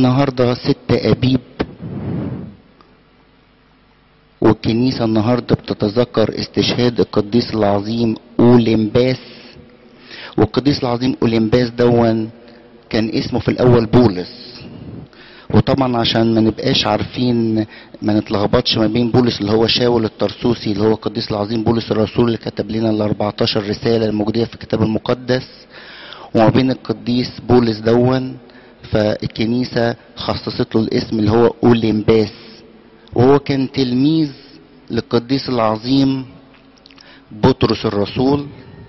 النهاردة ست أبيب والكنيسة النهاردة بتتذكر استشهاد القديس العظيم أولمباس والقديس العظيم أولمباس دون كان اسمه في الأول بولس وطبعا عشان ما نبقاش عارفين ما نتلخبطش ما بين بولس اللي هو شاول الترسوسي اللي هو القديس العظيم بولس الرسول اللي كتب لنا ال 14 رسالة الموجودة في الكتاب المقدس وما بين القديس بولس دون فالكنيسة خصصت له الاسم اللي هو أولمباس وهو كان تلميذ للقديس العظيم بطرس الرسول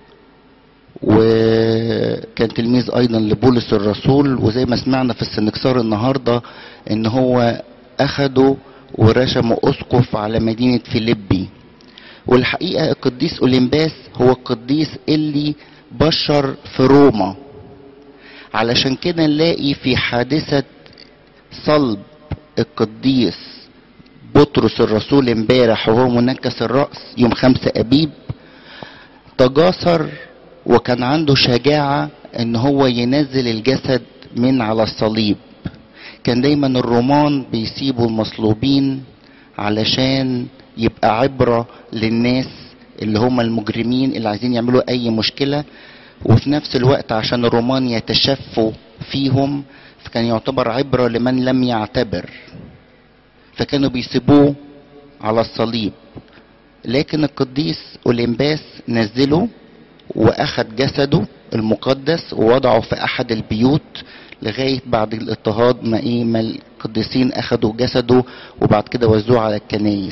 وكان تلميذ ايضا لبولس الرسول وزي ما سمعنا في السنكسار النهارده ان هو اخده ورشمه اسقف على مدينه فيليبي والحقيقه القديس اولمباس هو القديس اللي بشر في روما علشان كده نلاقي في حادثه صلب القديس بطرس الرسول امبارح وهو منكس الراس يوم خمسة ابيب تجاسر وكان عنده شجاعة ان هو ينزل الجسد من على الصليب كان دايما الرومان بيسيبوا المصلوبين علشان يبقى عبرة للناس اللي هم المجرمين اللي عايزين يعملوا اي مشكلة وفي نفس الوقت عشان الرومان يتشفوا فيهم فكان يعتبر عبرة لمن لم يعتبر فكانوا بيسيبوه على الصليب لكن القديس اولمباس نزله واخد جسده المقدس ووضعه في احد البيوت لغايه بعد الاضطهاد ما ايه ما القديسين اخدوا جسده وبعد كده وزعوه على الكنايس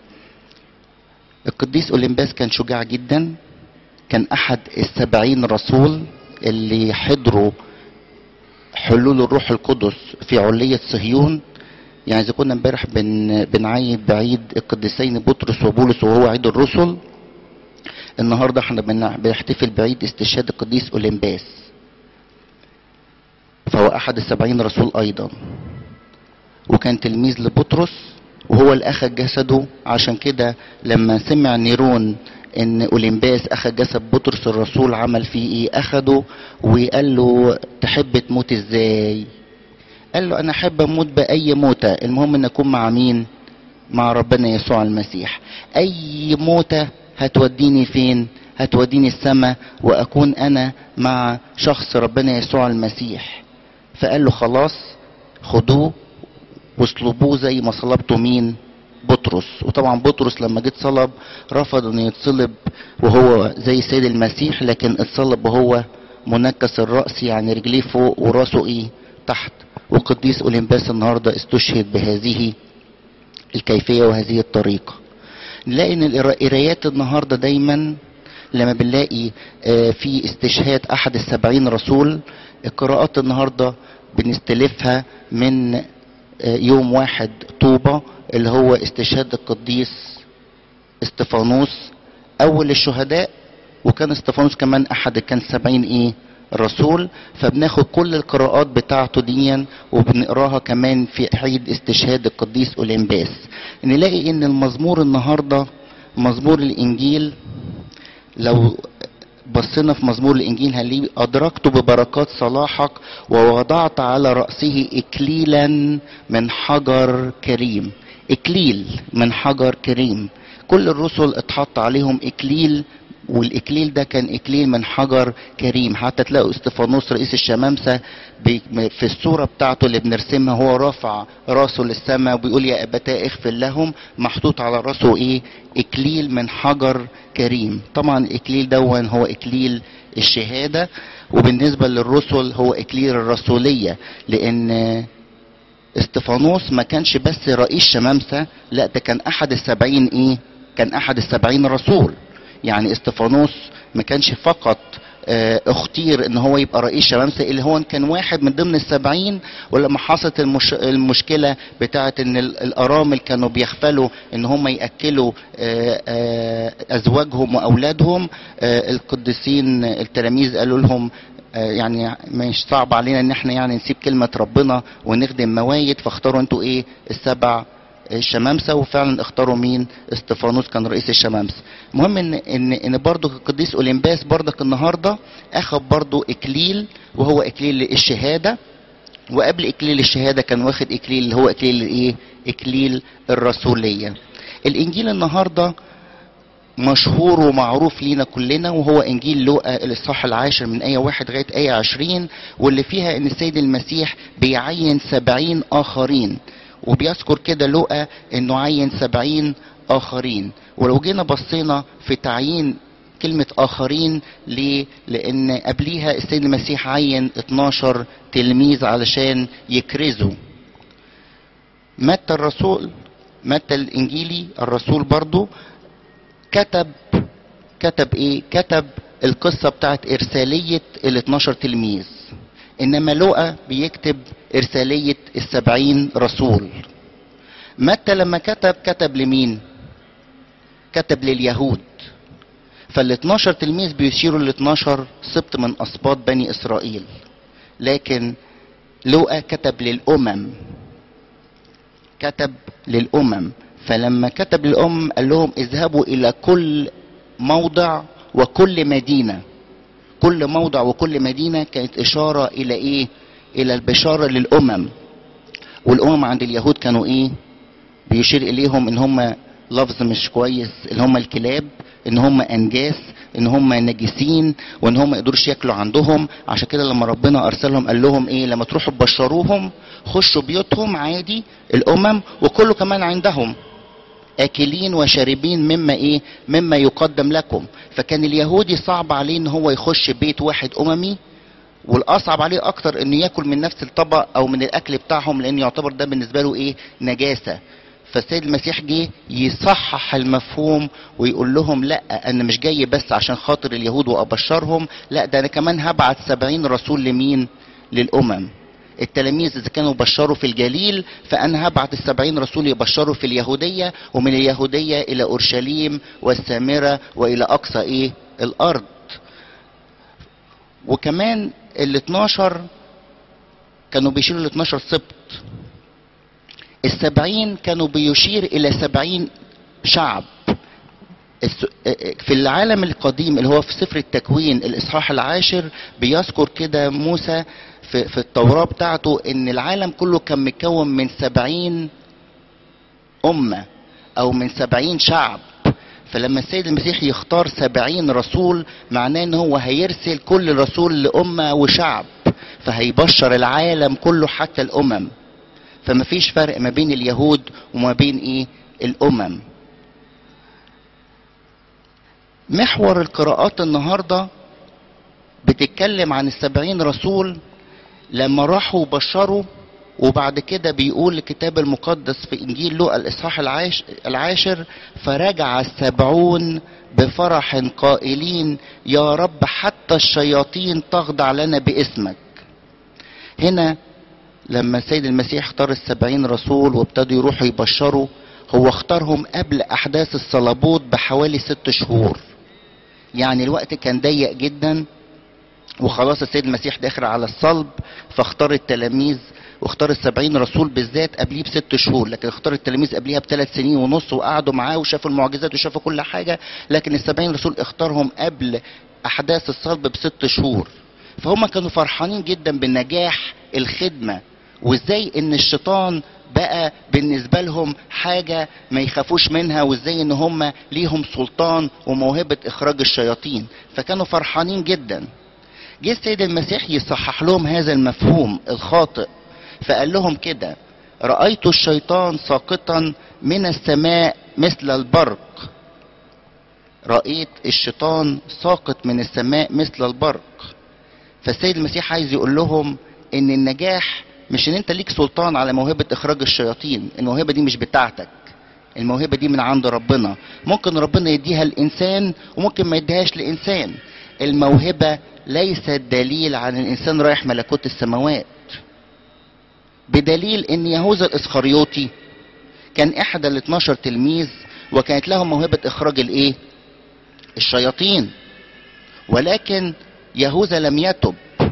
القديس اولمباس كان شجاع جدا كان احد السبعين رسول اللي حضروا حلول الروح القدس في علية صهيون يعني اذا كنا امبارح بن بنعيد بعيد القديسين بطرس وبولس وهو عيد الرسل النهارده احنا بنحتفل بعيد استشهاد القديس اولمباس فهو احد السبعين رسول ايضا وكان تلميذ لبطرس وهو اللي اخذ جسده عشان كده لما سمع نيرون ان اولمباس اخذ جسد بطرس الرسول عمل فيه ايه اخده وقال له تحب تموت ازاي قال له انا احب اموت باي موتة المهم ان اكون مع مين مع ربنا يسوع المسيح اي موتة هتوديني فين هتوديني السماء واكون انا مع شخص ربنا يسوع المسيح فقال له خلاص خدوه واصلبوه زي ما صلبتوا مين بطرس وطبعا بطرس لما جيت صلب رفض انه يتصلب وهو زي السيد المسيح لكن اتصلب وهو منكس الرأس يعني رجليه فوق وراسه ايه تحت وقديس اولمباس النهارده استشهد بهذه الكيفية وهذه الطريقة نلاقي ان القرايات النهاردة دايما لما بنلاقي في استشهاد احد السبعين رسول القراءات النهاردة بنستلفها من يوم واحد طوبة اللي هو استشهاد القديس استفانوس اول الشهداء وكان استفانوس كمان احد كان سبعين ايه رسول فبناخد كل القراءات بتاعته ديا وبنقراها كمان في عيد استشهاد القديس اولمباس نلاقي ان المزمور النهارده مزمور الانجيل لو بصينا في مزمور الانجيل هنلاقي ادركت ببركات صلاحك ووضعت على راسه اكليلا من حجر كريم اكليل من حجر كريم كل الرسل اتحط عليهم اكليل والاكليل ده كان اكليل من حجر كريم حتى تلاقوا استفانوس رئيس الشمامسه في الصوره بتاعته اللي بنرسمها هو رافع راسه للسماء وبيقول يا ابتاه اغفر لهم محطوط على راسه ايه اكليل من حجر كريم طبعا الاكليل دون هو اكليل الشهاده وبالنسبه للرسل هو اكليل الرسوليه لان استفانوس ما كانش بس رئيس شمامسه لا ده كان احد السبعين ايه كان احد السبعين رسول يعني استفانوس ما كانش فقط اختير ان هو يبقى رئيس شمامسة اللي هو كان واحد من ضمن السبعين ولما حصلت المش... المشكلة بتاعة ان الارامل كانوا بيغفلوا ان هم يأكلوا ازواجهم واولادهم القديسين التلاميذ قالوا لهم يعني مش صعب علينا ان احنا يعني نسيب كلمة ربنا ونخدم موايد فاختاروا انتوا ايه السبع الشمامسه وفعلا اختاروا مين استفانوس كان رئيس الشمامسه المهم ان ان ان برضه القديس اولمباس برضك النهارده اخذ برضه اكليل وهو اكليل الشهاده وقبل اكليل الشهاده كان واخد اكليل اللي هو اكليل الايه اكليل الرسوليه الانجيل النهارده مشهور ومعروف لينا كلنا وهو انجيل لوقا الاصحاح العاشر من ايه واحد لغايه ايه عشرين واللي فيها ان السيد المسيح بيعين سبعين اخرين وبيذكر كده لوقا انه عين سبعين اخرين ولو جينا بصينا في تعيين كلمة آخرين ليه؟ لأن قبليها السيد المسيح عين 12 تلميذ علشان يكرزوا. متى الرسول متى الإنجيلي الرسول برضو كتب كتب إيه؟ كتب القصة بتاعت إرسالية ال 12 تلميذ. إنما لوقا بيكتب إرسالية السبعين رسول. متى لما كتب كتب لمين؟ كتب لليهود. فال 12 تلميذ بيشيروا ل 12 سبط من اسباط بني اسرائيل لكن لوقا كتب للامم كتب للامم فلما كتب للامم قال لهم اذهبوا الى كل موضع وكل مدينه كل موضع وكل مدينه كانت اشاره الى ايه الى البشاره للامم والامم عند اليهود كانوا ايه بيشير اليهم ان هم لفظ مش كويس ان هم الكلاب ان هم انجاس ان هم نجسين وان هم ما يقدروش ياكلوا عندهم عشان كده لما ربنا ارسلهم قال لهم ايه لما تروحوا تبشروهم خشوا بيوتهم عادي الامم وكله كمان عندهم اكلين وشاربين مما ايه مما يقدم لكم فكان اليهودي صعب عليه ان هو يخش بيت واحد اممي والاصعب عليه اكتر انه ياكل من نفس الطبق او من الاكل بتاعهم لان يعتبر ده بالنسبه له ايه نجاسه فالسيد المسيح جه يصحح المفهوم ويقول لهم لا انا مش جاي بس عشان خاطر اليهود وابشرهم لا ده انا كمان هبعت سبعين رسول لمين للامم التلاميذ اذا كانوا بشروا في الجليل فانا هبعت السبعين رسول يبشروا في اليهوديه ومن اليهوديه الى اورشليم والسامره والى اقصى ايه الارض وكمان ال 12 كانوا بيشيلوا ال 12 سبط السبعين كانوا بيشير الى سبعين شعب في العالم القديم اللي هو في سفر التكوين الاصحاح العاشر بيذكر كده موسى في, في التوراة بتاعته ان العالم كله كان مكون من سبعين امة او من سبعين شعب فلما السيد المسيح يختار سبعين رسول معناه ان هو هيرسل كل رسول لأمة وشعب فهيبشر العالم كله حتى الأمم فما فيش فرق ما بين اليهود وما بين ايه الامم محور القراءات النهاردة بتتكلم عن السبعين رسول لما راحوا بشروا وبعد كده بيقول الكتاب المقدس في انجيل لوقا الاصحاح العاش العاشر فرجع السبعون بفرح قائلين يا رب حتى الشياطين تخضع لنا باسمك هنا لما السيد المسيح اختار السبعين رسول وابتدوا يروحوا يبشروا هو اختارهم قبل احداث الصليبوت بحوالي ست شهور يعني الوقت كان ضيق جدا وخلاص السيد المسيح داخل على الصلب فاختار التلاميذ واختار السبعين رسول بالذات قبليه بست شهور لكن اختار التلاميذ قبليها بثلاث سنين ونص وقعدوا معاه وشافوا المعجزات وشافوا كل حاجة لكن السبعين رسول اختارهم قبل احداث الصلب بست شهور فهم كانوا فرحانين جدا بنجاح الخدمة وازاي ان الشيطان بقى بالنسبة لهم حاجة ما يخافوش منها وازاي ان هم ليهم سلطان وموهبة اخراج الشياطين فكانوا فرحانين جدا جه السيد المسيح يصحح لهم هذا المفهوم الخاطئ فقال لهم كده رأيت الشيطان ساقطا من السماء مثل البرق رأيت الشيطان ساقط من السماء مثل البرق فالسيد المسيح عايز يقول لهم ان النجاح مش ان انت ليك سلطان على موهبة اخراج الشياطين الموهبة دي مش بتاعتك الموهبة دي من عند ربنا ممكن ربنا يديها الانسان وممكن ما يديهاش لانسان الموهبة ليست دليل عن الانسان رايح ملكوت السماوات بدليل ان يهوذا الاسخريوطي كان احدى ال 12 تلميذ وكانت لهم موهبة اخراج الايه الشياطين ولكن يهوذا لم يتب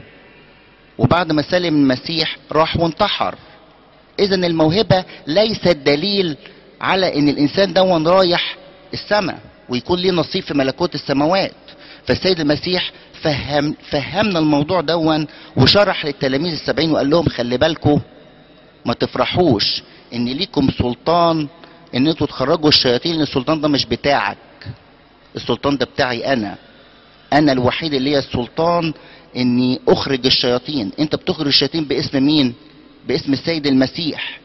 وبعد ما سلم المسيح راح وانتحر اذا الموهبة ليست دليل على ان الانسان دون رايح السماء ويكون ليه نصيب في ملكوت السماوات فالسيد المسيح فهم فهمنا الموضوع دون وشرح للتلاميذ السبعين وقال لهم خلي بالكم ما تفرحوش ان ليكم سلطان ان انتوا تخرجوا الشياطين السلطان ده مش بتاعك السلطان ده بتاعي انا انا الوحيد اللي هي السلطان اني اخرج الشياطين انت بتخرج الشياطين باسم مين باسم السيد المسيح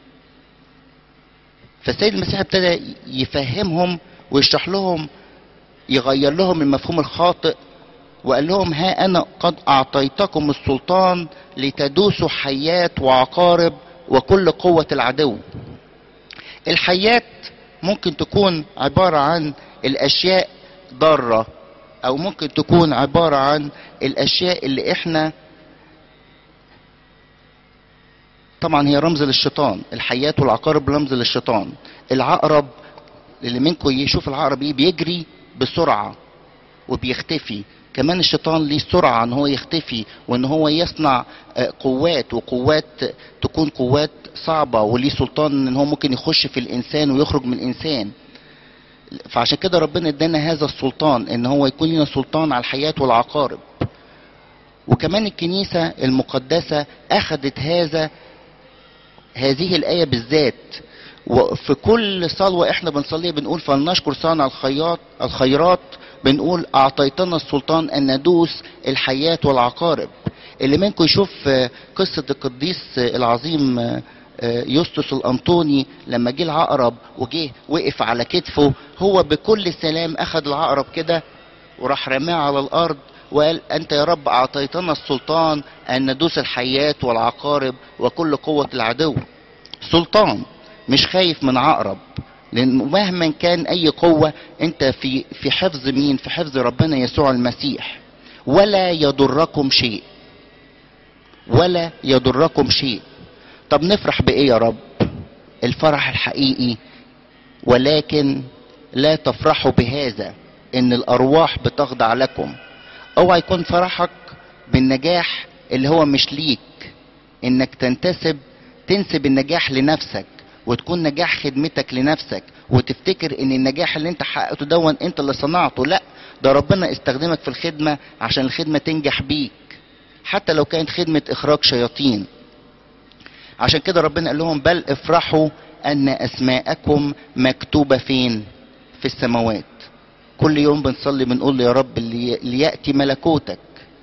فالسيد المسيح ابتدى يفهمهم ويشرح لهم يغير لهم المفهوم الخاطئ وقال لهم ها انا قد اعطيتكم السلطان لتدوسوا حيات وعقارب وكل قوة العدو الحيات ممكن تكون عبارة عن الاشياء ضارة او ممكن تكون عبارة عن الاشياء اللي احنا طبعا هي رمز للشيطان الحيات والعقارب رمز للشيطان العقرب اللي منكم يشوف العقرب ايه بيجري بسرعة وبيختفي كمان الشيطان ليه سرعة ان هو يختفي وان هو يصنع قوات وقوات تكون قوات صعبة وليه سلطان ان هو ممكن يخش في الانسان ويخرج من الانسان فعشان كده ربنا ادانا هذا السلطان ان هو يكون لنا سلطان على الحياة والعقارب وكمان الكنيسة المقدسة اخذت هذا هذه الآية بالذات وفي كل صلوة احنا بنصليها بنقول فلنشكر صانع الخياط الخيرات بنقول اعطيتنا السلطان ان ندوس الحياة والعقارب اللي منكم يشوف قصة القديس العظيم يوستس الانطوني لما جه العقرب وجه وقف على كتفه هو بكل سلام اخذ العقرب كده وراح رماه على الارض وقال انت يا رب اعطيتنا السلطان ان ندوس الحيات والعقارب وكل قوة العدو سلطان مش خايف من عقرب لان مهما كان اي قوة انت في في حفظ مين في حفظ ربنا يسوع المسيح ولا يضركم شيء ولا يضركم شيء طب نفرح بايه يا رب الفرح الحقيقي ولكن لا تفرحوا بهذا ان الارواح بتخضع لكم اوعى يكون فرحك بالنجاح اللي هو مش ليك انك تنتسب تنسب النجاح لنفسك وتكون نجاح خدمتك لنفسك وتفتكر ان النجاح اللي انت حققته دون انت اللي صنعته لا ده ربنا استخدمك في الخدمة عشان الخدمة تنجح بيك حتى لو كانت خدمة اخراج شياطين عشان كده ربنا قال لهم بل افرحوا ان اسماءكم مكتوبة فين في السماوات كل يوم بنصلي بنقول يا رب ليأتي ملكوتك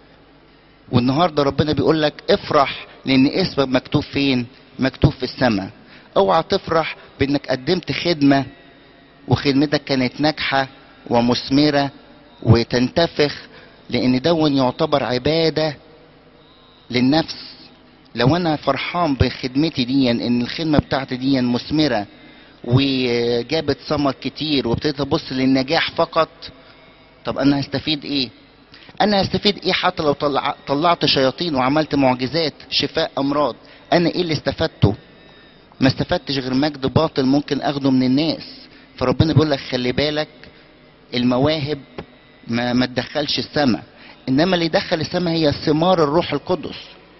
والنهاردة ربنا بيقول لك افرح لان اسمك مكتوب فين مكتوب في السماء اوعى تفرح بانك قدمت خدمة وخدمتك كانت ناجحة ومثمرة وتنتفخ لان دون يعتبر عبادة للنفس لو انا فرحان بخدمتي دي ان الخدمة بتاعتي دي مثمرة وجابت ثمر كتير وابتديت ابص للنجاح فقط طب انا هستفيد ايه انا هستفيد ايه حتى لو طلع طلعت شياطين وعملت معجزات شفاء امراض انا ايه اللي استفدته ما استفدتش غير مجد باطل ممكن اخده من الناس فربنا بيقول لك خلي بالك المواهب ما, ما تدخلش السماء انما اللي يدخل السماء هي ثمار الروح القدس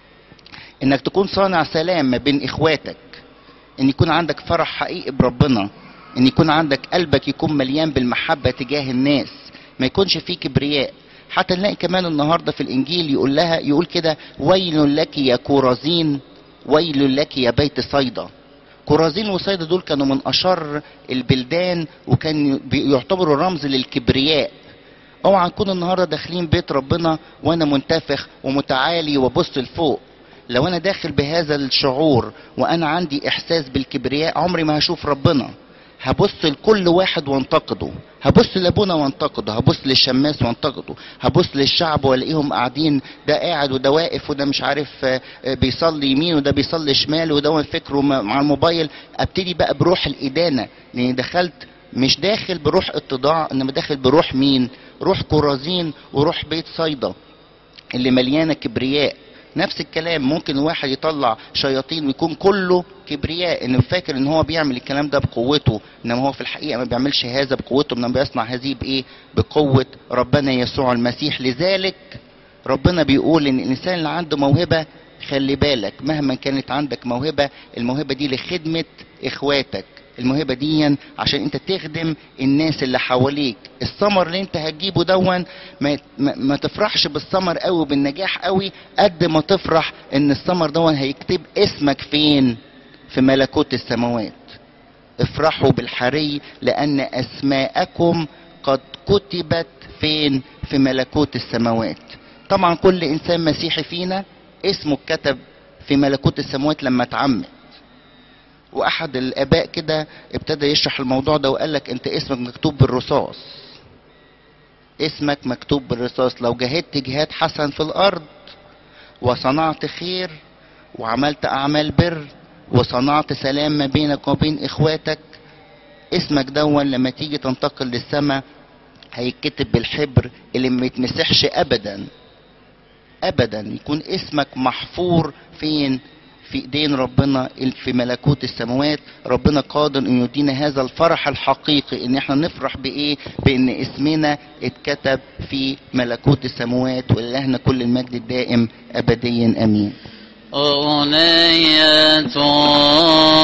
انك تكون صانع سلام ما بين اخواتك ان يكون عندك فرح حقيقي بربنا ان يكون عندك قلبك يكون مليان بالمحبة تجاه الناس ما يكونش فيه كبرياء حتى نلاقي كمان النهاردة في الانجيل يقول لها يقول كده ويل لك يا كورازين ويل لك يا بيت صيدا كورازين وصيدا دول كانوا من اشر البلدان وكان يعتبروا رمز للكبرياء اوعى نكون النهارده داخلين بيت ربنا وانا منتفخ ومتعالي وبص لفوق لو انا داخل بهذا الشعور وانا عندي احساس بالكبرياء عمري ما هشوف ربنا هبص لكل واحد وانتقده هبص لابونا وانتقده هبص للشماس وانتقده هبص للشعب والاقيهم قاعدين ده قاعد وده واقف وده مش عارف بيصلي يمين وده بيصلي شمال وده فكره مع الموبايل ابتدي بقى بروح الادانه لاني دخلت مش داخل بروح اتضاع انما داخل بروح مين روح كرازين وروح بيت صيدا اللي مليانه كبرياء نفس الكلام ممكن واحد يطلع شياطين ويكون كله كبرياء انه فاكر ان هو بيعمل الكلام ده بقوته انما هو في الحقيقه ما بيعملش هذا بقوته انما بيصنع هذه بايه بقوه ربنا يسوع المسيح لذلك ربنا بيقول ان الانسان اللي عنده موهبه خلي بالك مهما كانت عندك موهبه الموهبه دي لخدمه اخواتك الموهبة دي عشان انت تخدم الناس اللي حواليك الثمر اللي انت هتجيبه دون ما, ما, ما تفرحش بالثمر قوي بالنجاح قوي قد ما تفرح ان الثمر دون هيكتب اسمك فين في ملكوت السماوات افرحوا بالحري لان اسماءكم قد كتبت فين في ملكوت السماوات طبعا كل انسان مسيحي فينا اسمه اتكتب في ملكوت السماوات لما اتعمد واحد الاباء كده ابتدى يشرح الموضوع ده وقال لك انت اسمك مكتوب بالرصاص اسمك مكتوب بالرصاص لو جاهدت جهاد حسن في الارض وصنعت خير وعملت اعمال بر وصنعت سلام ما بينك وبين اخواتك اسمك دون لما تيجي تنتقل للسماء هيتكتب بالحبر اللي ما يتمسحش ابدا ابدا يكون اسمك محفور فين في ايدين ربنا في ملكوت السماوات ربنا قادر انه يدينا هذا الفرح الحقيقي ان احنا نفرح بايه بان اسمنا اتكتب في ملكوت السماوات ولله كل المجد الدائم ابديا امين أغنية